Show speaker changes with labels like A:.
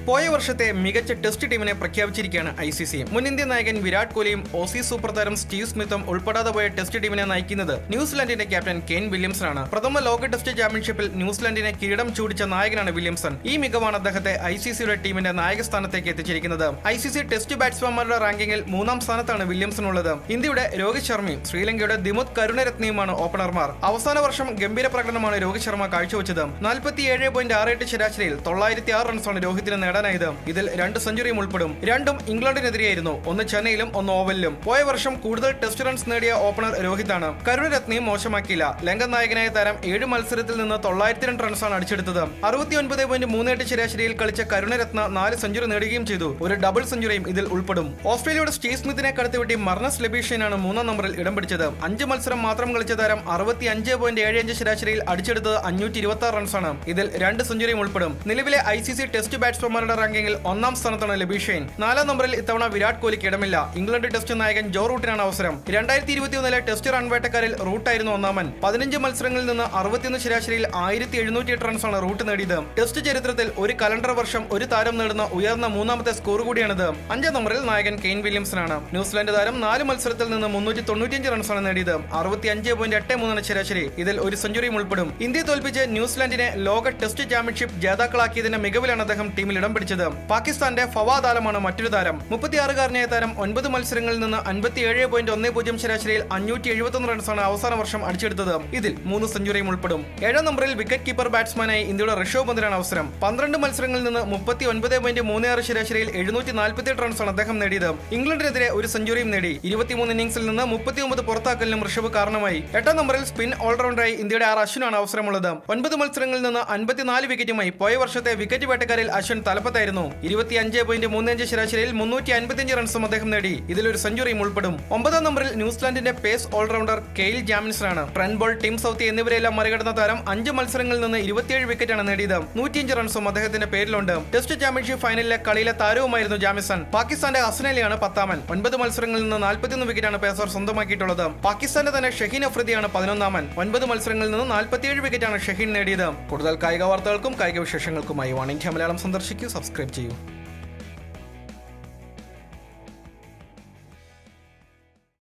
A: പോയ വർഷത്തെ മികച്ച ടെസ്റ്റ് ടീമിനെ പ്രഖ്യാപിച്ചിരിക്കുകയാണ് ഐ സി സി മുൻ ഇന്ത്യൻ നായകൻ വിരാട് കോഹ്ലിയും ഓസി സൂപ്പർ താരം സ്റ്റീവ് സ്മിത്തും ഉൾപ്പെടാതെ പോയ ടെസ്റ്റ് ടീമിനെ നയിക്കുന്നത് ന്യൂസിലാൻഡിന്റെ ക്യാപ്റ്റൻ കെയ്ൻ വില്യംസണാണ് പ്രഥമ ലോക ടെസ്റ്റ് ചാമ്പ്യൻഷിപ്പിൽ ന്യൂസിലാൻഡിനെ കിരീടം ചൂടിച്ച നായകനാണ് വില്യംസൺ ഈ മികവാണ് അദ്ദേഹത്തെ ഐ സി സിയുടെ ടീമിന്റെ നായക സ്ഥാനത്തേക്ക് എത്തിച്ചിരിക്കുന്നത് ഐ സി സി ടെസ്റ്റ് ബാറ്റ്സ്മാൻമാരുടെ റാങ്കിങ്ങിൽ മൂന്നാം സ്ഥാനത്താണ് വില്യംസൺ ഉള്ളത് ഇന്ത്യയുടെ രോഹിത് ശർമ്മയും ശ്രീലങ്കയുടെ ദിമുത് കരുണരത്നയുമാണ് ഓപ്പണർമാർ അവസാന വർഷം ഗംഭീര പ്രകടനമാണ് രോഹിത് ശർമ്മ കാഴ്ചവെച്ചത് നാൽപ്പത്തിയേഴ് പോയിന്റ് ആറ് എട്ട് ശരാശരിയിൽ തൊള്ളായിരത്തി ആറ് റൺസാണ് രോഹിത്തിന് നേടാനായത് ഇതിൽ രണ്ട് സെഞ്ചുറിയും ഉൾപ്പെടും രണ്ടും ഇംഗ്ലണ്ടിനെതിരെയായിരുന്നു ഒന്ന് ചെന്നൈയിലും ഒന്ന് ഓവലിലും പോയ വർഷം കൂടുതൽ ടെസ്റ്റ് റൺസ് നേടിയ ഓപ്പണർ രോഹിതാണ് കരുണരത്നയും മോശമാക്കിയില്ല ലങ്കൻ നായകനായ താരം ഏഴ് മത്സരത്തിൽ നിന്ന് തൊള്ളായിരത്തി രണ്ട് റൺസാണ് അടിച്ചെടുത്തത് അറുപത്തി ഒൻപത് പോയിന്റ് മൂന്ന് എട്ട് ശരാശരിയിൽ കളിച്ച കരുണരത്ന നാല് സെഞ്ചുറി നേടുകയും ചെയ്തു ഒരു ഡബിൾ സെഞ്ചുറിയും ഇതിൽ ഉൾപ്പെടും ഓസ്ട്രേലിയയുടെ സ്റ്റീവ് സ്മിത്തിനെ കടത്തിവെട്ടി മർണസ് ലബീഷനാണ് മൂന്നാം നമ്പറിൽ ഇടം പിടിച്ചത് അഞ്ച് മത്സരം മാത്രം കളിച്ച താരം അറുപത്തി അഞ്ച് പോയിന്റ് ഏഴ് അഞ്ച് ശരാശരിയിൽ അടിച്ചെടുത്തത് അഞ്ഞൂറ്റി ഇരുപത്തി ആറ് റൺസാണ് ഇതിൽ രണ്ട് സെഞ്ചുറിയും ഉൾപ്പെടും നിലവിലെ ഐ സി സി ടെസ്റ്റ് ബാറ്റ്സ്മാൻമാരുടെ റാങ്കിങ്ങിൽ ഒന്നാം സ്ഥാനത്താണ് ലബീഷൈൻ നാലാം നമ്പറിൽ ഇത്തവണ വിരാട് കോഹ്ലിക്ക് ഇടമില്ല ഇംഗ്ലണ്ട് ടെസ്റ്റ് നായകൻ ജോ റൂട്ടിനാണ് അവസരം രണ്ടായിരത്തി ഇരുപത്തിയൊന്നിലെ ടെസ്റ്റ് റൺ വേട്ടക്കാരിൽ റൂട്ടായിരുന്നു ഒന്നാമൻ പതിനഞ്ച് മത്സരങ്ങളിൽ നിന്ന് അറുപത്തിയൊന്ന് ശരാശരിയിൽ ആയിരത്തി എഴുന്നൂറ്റി എട്ട് റൺസാണ് റൂട്ട് നേടിയത് ടെസ്റ്റ് ചരിത്രത്തിൽ ഒരു കലണ്ടർ വർഷം ഒരു താരം നേടുന്ന ഉയർന്ന മൂന്നാമത്തെ സ്കോർ കൂടിയാണിത് അഞ്ചാം നമ്പറിൽ നായകൻ കെയ്ൻ വില്യംസനാണ് ന്യൂസിലാൻഡ് താരം നാല് മത്സരത്തിൽ നിന്ന് മുന്നൂറ്റി തൊണ്ണൂറ്റിയഞ്ച് റൺസാണ് നേടിയത് അറുപത്തി അഞ്ച് പോയിന്റ് എട്ട് മൂന്നാണ് ശരാശരി ഇതിൽ ഒരു സെഞ്ചുറിയും ഉൾപ്പെടും ഇന്ത്യ തോൽപ്പിച്ച് ന്യൂസിലാൻഡിനെ ലോക ടെസ്റ്റ് ചാമ്പ്യൻഷിപ്പ് ജേതാക്കളാക്കിയതിന്റെ മികവിലാണ് അദ്ദേഹം ടീമിൽ ഇടം പിടിച്ചത് പാകിസ്ഥാന്റെ ഫവാദ് ആലമാണ് മറ്റൊരു താരം മുപ്പത്തിയാറുകാരനായ താരം ഒൻപത് മത്സരങ്ങളിൽ നിന്ന് അൻപത്തിയേഴ് പോയിന്റ് ഒന്ന് പൂജ്യം ശരാശരിയിൽ അഞ്ഞൂറ്റി എഴുപത്തൊന്ന് റൺസാണ് അവസാന വർഷം അടിച്ചെടുത്തത് ഇതിൽ മൂന്ന് സെഞ്ചുറിയും ഉൾപ്പെടും ഏഴാം നമ്പറിൽ വിക്കറ്റ് കീപ്പർ ബാറ്റ്സ്മാനായി ഇന്ത്യയുടെ ഋഷഭ് പന്തിനാണ് അവസരം പന്ത്രണ്ട് മത്സരങ്ങളിൽ നിന്ന് മുപ്പത്തി ഒൻപത് പോയിന്റ് മൂന്ന് ആറ് ശരാശരിയിൽ എഴുന്നൂറ്റി നാൽപ്പത്തിയെട്ട് റൺസാണ് അദ്ദേഹം നേടിയത് ഇംഗ്ലണ്ടിനെതിരെ ഒരു സെഞ്ചുറിയും നേടി ഇരുപത്തിമൂന്ന് ഇന്നിംഗ്സിൽ നിന്ന് മുപ്പത്തിയൊമ്പത് പുറത്താക്കലിനും ഋഷഭ് കാരണമായി എട്ടാം നമ്പറിൽ സ്പിൻ ഓൾറൗണ്ടറായി ഇന്ത്യയുടെ ആർ അശ്വിനാണ് അവസരമുള്ളത് ഒൻപത് മത്സരങ്ങളിൽ നിന്ന് അൻപത്തിനാല് വിക്കറ്റുമായി പോയ വർഷത്തെ വിക്കറ്റ് വേട്ടക്കാരിൽ അശ്വിൻ തലപ്പത്തായിരുന്നു ഇരുപത്തിയഞ്ച് പോയിന്റ് മൂന്ന് അഞ്ച് ശരാശരിയിൽ മുന്നൂറ്റി അൻപത്തിയഞ്ച് റൺസും അദ്ദേഹം നേടി ഇതിലൊരു സെഞ്ചുറിയും ഉൾപ്പെടും ഒമ്പതാം നമ്പറിൽ ന്യൂസിലാൻഡിന്റെ പേസ് ഓൾറൗണ്ടർ കെയിൽ ജാമിൻസനാണ് ട്രെൻ ബോൾ ടിം സൗത്തി എന്നിവരെല്ലാം മറികടന്ന താരം അഞ്ച് മത്സരങ്ങളിൽ നിന്ന് ഇരുപത്തിയേഴ് വിക്കറ്റാണ് നേടിയത് നൂറ്റിയഞ്ച് റൺസും അദ്ദേഹത്തിന്റെ പേരിലുണ്ട് ടെസ്റ്റ് ചാമ്പ്യൻഷിപ്പ് ഫൈനലിലെ കളിയിലെ താരവുമായിരുന്നു ജാമിസൺ പാകിസ്ഥാന്റെ ഹസനലിയാണ് പത്താമൻ ഒൻപത് മത്സരങ്ങളിൽ നിന്ന് നാൽപ്പത്തിയൊന്ന് വിക്കറ്റാണ് പേസർ സ്വന്തമാക്കിയിട്ടുള്ളത് പാകിസ്ഥാന്റെ തന്നെ ഷഹീൻ അഫ്രിദിയാണ് പതിനൊന്നാമൻ ഒൻപത് മത്സരങ്ങളിൽ നിന്ന് നാൽപ്പത്തിയേഴ് വിക്കറ്റാണ് ഷഹീൻ നേടിയത് കൂടുതൽ കായിക വാർത്തകൾക്കും കായിക വിശേഷങ്ങൾക്കുമായി വൺ ഇന്ത്യ മലയാളം സന്ദർശിക്കൂ സബ്സ്ക്രൈബ് ചെയ്യൂ